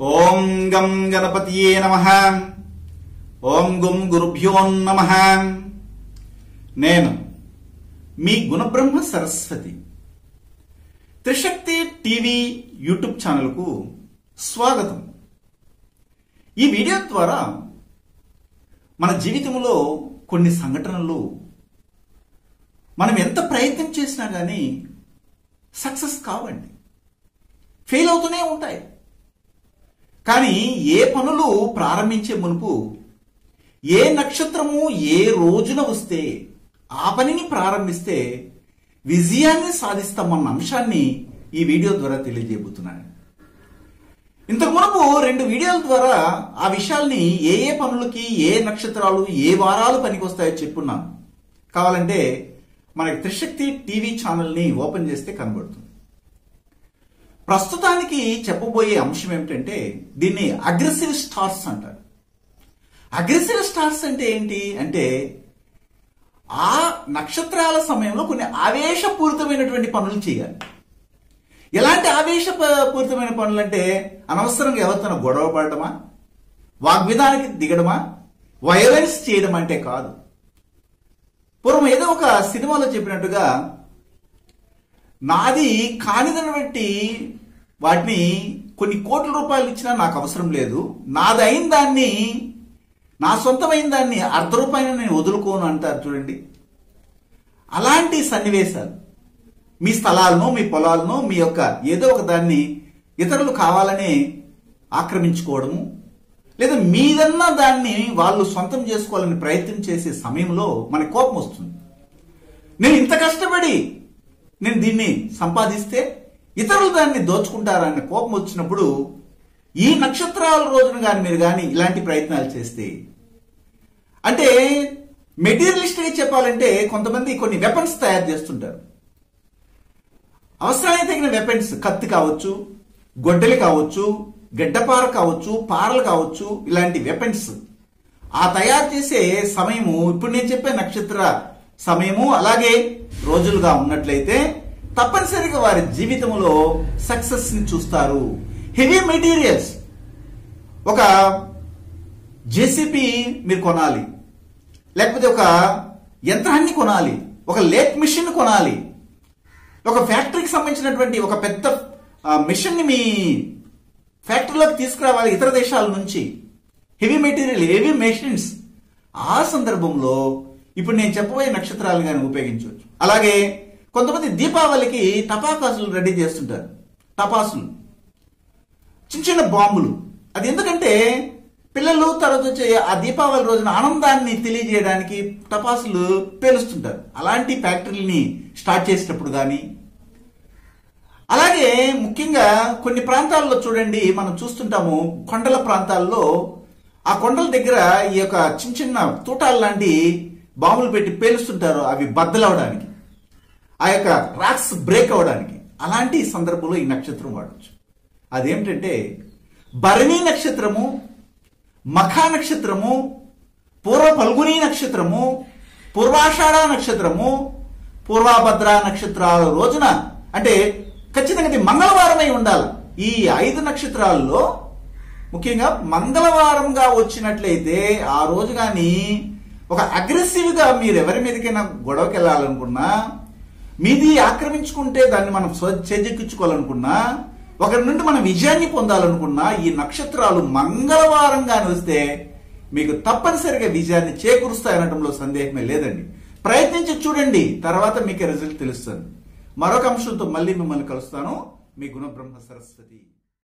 ఓం గం గణపతియే నమ ఓం గుం గురుభ్యో నమ నేను మీ గుణబ్రహ్మ సరస్వతి త్రిశక్తి టీవీ యూట్యూబ్ ఛానల్కు స్వాగతం ఈ వీడియో ద్వారా మన జీవితంలో కొన్ని సంఘటనలు మనం ఎంత ప్రయత్నం చేసినా కానీ సక్సెస్ కావండి ఫెయిల్ అవుతూనే ఉంటాయి కానీ ఏ పనులు ప్రారంభించే మునుపు ఏ నక్షత్రము ఏ రోజున వస్తే ఆ పనిని ప్రారంభిస్తే విజయాన్ని సాధిస్తామన్న అంశాన్ని ఈ వీడియో ద్వారా తెలియజేయబోతున్నాను ఇంతకు మునుపు రెండు వీడియోల ద్వారా ఆ విషయాల్ని ఏ ఏ పనులకి ఏ నక్షత్రాలు ఏ వారాలు పనికొస్తాయో చెప్పున్నాను కావాలంటే మనకి త్రిశక్తి టీవీ ఛానల్ని ఓపెన్ చేస్తే కనబడుతుంది ప్రస్తుతానికి చెప్పబోయే అంశం ఏమిటంటే దీన్ని అగ్రెసివ్ స్టార్స్ అంటారు అగ్రెసివ్ స్టార్స్ అంటే ఏంటి అంటే ఆ నక్షత్రాల సమయంలో కొన్ని ఆవేశపూరితమైనటువంటి పనులు చేయాలి ఎలాంటి ఆవేశపూరితమైన పనులు అంటే అనవసరంగా ఎవరితో గొడవ పడటమా వాగ్విధానికి దిగడమా వైలెన్స్ చేయడం అంటే కాదు పూర్వం ఏదో ఒక సినిమాలో చెప్పినట్టుగా నాది కానిదనబట్టి వాటిని కొన్ని కోట్ల రూపాయలు ఇచ్చినా నాకు అవసరం లేదు నాది అయిన దాన్ని నా సొంతమైన దాన్ని అర్ధ రూపాయలు నేను వదులుకోను అంటారు చూడండి అలాంటి సన్నివేశాలు మీ స్థలాలను మీ పొలాలను మీ యొక్క ఏదో ఒక దాన్ని ఇతరులు కావాలని ఆక్రమించుకోవడము లేదా మీదన్నా దాన్ని వాళ్ళు సొంతం చేసుకోవాలని ప్రయత్నం చేసే సమయంలో మన కోపం వస్తుంది నేను ఇంత కష్టపడి నేను దీన్ని సంపాదిస్తే ఇతరులు దాన్ని దోచుకుంటారన్న కోపం వచ్చినప్పుడు ఈ నక్షత్రాల రోజున కానీ మీరు కానీ ఇలాంటి ప్రయత్నాలు చేస్తే అంటే మెటీరియలిస్ట్గా చెప్పాలంటే కొంతమంది కొన్ని వెపన్స్ తయారు చేస్తుంటారు అవసరానికి తగిన వెపన్స్ కత్తి కావచ్చు గొడ్డలి కావచ్చు గడ్డపార కావచ్చు పారలు కావచ్చు ఇలాంటి వెపన్స్ ఆ తయారు చేసే సమయము ఇప్పుడు నేను చెప్పే నక్షత్ర సమయము అలాగే రోజులుగా ఉన్నట్లయితే తప్పనిసరిగా వారి జీవితంలో సక్సెస్ ని చూస్తారు హెవీ మెటీరియల్స్ ఒక జేసీపీ మీరు కొనాలి లేకపోతే ఒక యంత్రాన్ని కొనాలి ఒక లేట్ మిషన్ కొనాలి ఒక ఫ్యాక్టరీకి సంబంధించినటువంటి ఒక పెద్ద మిషన్ ని మీ ఫ్యాక్టరీలోకి తీసుకురావాలి ఇతర దేశాల నుంచి హెవీ మెటీరియల్ హెవీ మెషిన్స్ ఆ సందర్భంలో ఇప్పుడు నేను చెప్పబోయే నక్షత్రాలు కానీ ఉపయోగించవచ్చు అలాగే కొంతమంది దీపావళికి టపాకాసులు రెడీ చేస్తుంటారు టపాసులు చిన్న చిన్న బాంబులు అది ఎందుకంటే పిల్లలు తర్వాత వచ్చే ఆ దీపావళి రోజున ఆనందాన్ని తెలియజేయడానికి టపాసులు పేలుస్తుంటారు అలాంటి ఫ్యాక్టరీని స్టార్ట్ చేసేటప్పుడు కానీ అలాగే ముఖ్యంగా కొన్ని ప్రాంతాల్లో చూడండి మనం చూస్తుంటాము కొండల ప్రాంతాల్లో ఆ కొండల దగ్గర ఈ యొక్క చిన్న చిన్న తూటాలు లాంటి బాంబులు పెట్టి పేలుస్తుంటారు అవి బద్దలవడానికి ఆ యొక్క రాక్స్ బ్రేక్ అవడానికి అలాంటి సందర్భంలో ఈ నక్షత్రం వాడచ్చు అదేమిటంటే భరణి నక్షత్రము మఖా నక్షత్రము పూర్వ పల్గుని నక్షత్రము పూర్వాషాఢ నక్షత్రము పూర్వాభద్ర నక్షత్రాల రోజున అంటే ఖచ్చితంగా ఇది మంగళవారమై ఉండాలి ఈ ఐదు నక్షత్రాల్లో ముఖ్యంగా మంగళవారంగా వచ్చినట్లయితే ఆ రోజు కానీ ఒక అగ్రెసివ్ గా మీరు ఎవరి మీదకైనా గొడవకి వెళ్ళాలనుకున్నా మీది ఆక్రమించుకుంటే దాన్ని మనం చేజెక్కించుకోవాలనుకున్నా ఒకరి నుండి మనం విజయాన్ని పొందాలనుకున్నా ఈ నక్షత్రాలు మంగళవారంగా వస్తే మీకు తప్పనిసరిగా విజయాన్ని చేకూరుస్తాయనటంలో సందేహమే లేదండి ప్రయత్నించి చూడండి తర్వాత మీకు రిజల్ట్ తెలుస్తుంది మరొక అంశంతో మళ్ళీ మిమ్మల్ని కలుస్తాను మీ గుణబ్రహ్మ సరస్వతి